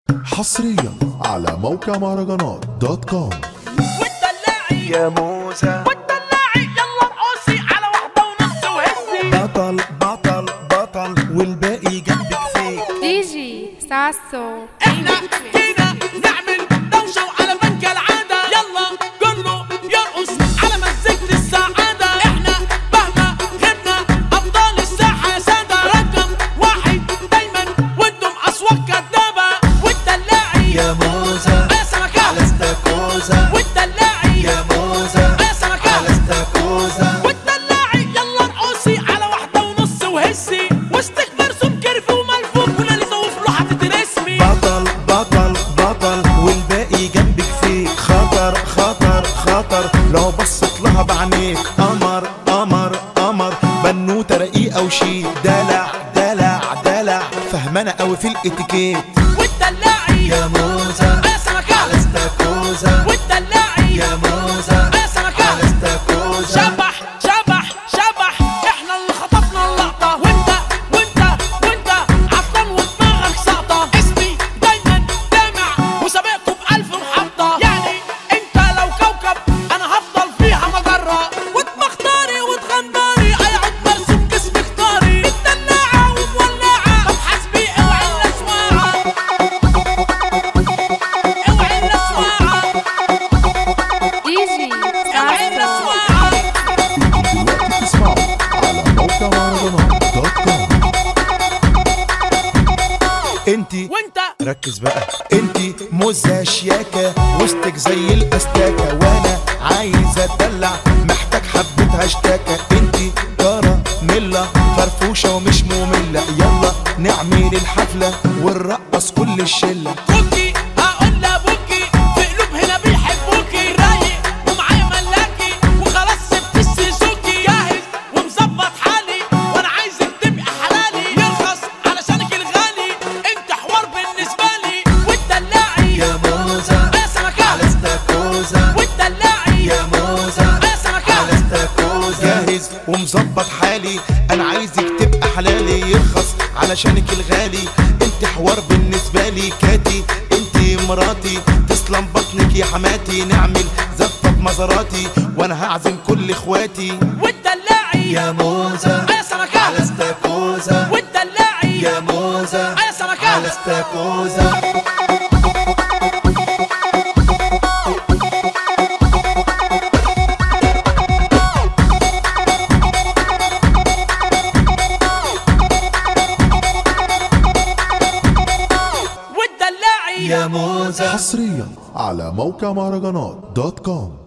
حصريا على موقع مهرجانات دوت كوم والدلاعي يا موسى والدلاعي يلا ارقصي على واحدة ونص وهزي بطل بطل بطل والباقي جنبك فيك دي جي ساسو احنا كده نعمل دوشة وعلى بنك العادة يلا كله يرقص على مزيكة السعادة احنا مهما غبنا ابطال الساحة يا سادة رقم واحد دايما وانتم اصوات كدابة والدلاعي يا موسى يا سمكة على استاكوزا والدلاعي يا موسى يا سمكة على استاكوزا والدلاعي يلا ارقصي على واحدة ونص وهسي وسطك مرسوم كرف وملفوف وناليزة وفلوحة تترسمي بطل بطل بطل والباقي جنبك فيك خطر خطر خطر لو بصت لها بعينيك قمر قمر قمر بنوته رقيقه وشيك دلع دلع دلع فهمانه قوي في الاتيكيت والدلاعي يا موسى يا سمكة على استاكوزا والدلاعي يا موسى يا سمكة على استاكوزا شبح شبح شبح احنا اللي خطفنا اللقطة وانت وانت وانت عطلان ودماغك ساقطة اسمي دايما دامع وسابقكم بألف محطة يعني انت لو كوكب انا هفضل فيها مجرة ودماغ طاري وتغنداري ايعد مرسوم جسم اختاري مدلعة ومولعة طب حسبي اوعي الاسواعة اوعي الاسواعة دي جي اوعي ساسو الاسواعة دلوقتي تسمعوا على موقع مهرجانات دوت كوم انتي وانت ركز بقى انتي موزة شياكة وسطك زي الاستاكة وانا عايز اتدلع محتاج حبة هاشتاكة انتي كارة ملة فرفوشة ومش مملة يلا نعمل الحفلة ونرقص كل الشلة كوكي هقول لابوكي في قلوب هنا بيحبوكي رايق ومعايا ملاكي وخلاص سبت السيزوكي جاهز ومظبط حالي وانا عايزك تبقى حلالي يرخص علشانك الغالي انت حوار بالنسبه لي والدلاعي يا موزة يا سمكة على استاكوزا والدلاعي يا موزة يا سمكة على استاكوزا جاهز ومظبط حالي انا عايزك تبقى حلالي يرخص علشانك الغالي انت حوار بالنسبه لي كاتي انت مراتي تسلم بطنك يا حماتي نعمل زفه بمزاراتي وانا هعزم كل اخواتي والدلاعي يا موزة يا سمكة على استاكوزا والدلاعي يا موزة يا سمكة على استاكوزا والدلاعي يا موزة حصريا على موقع مهرجانات دوت كوم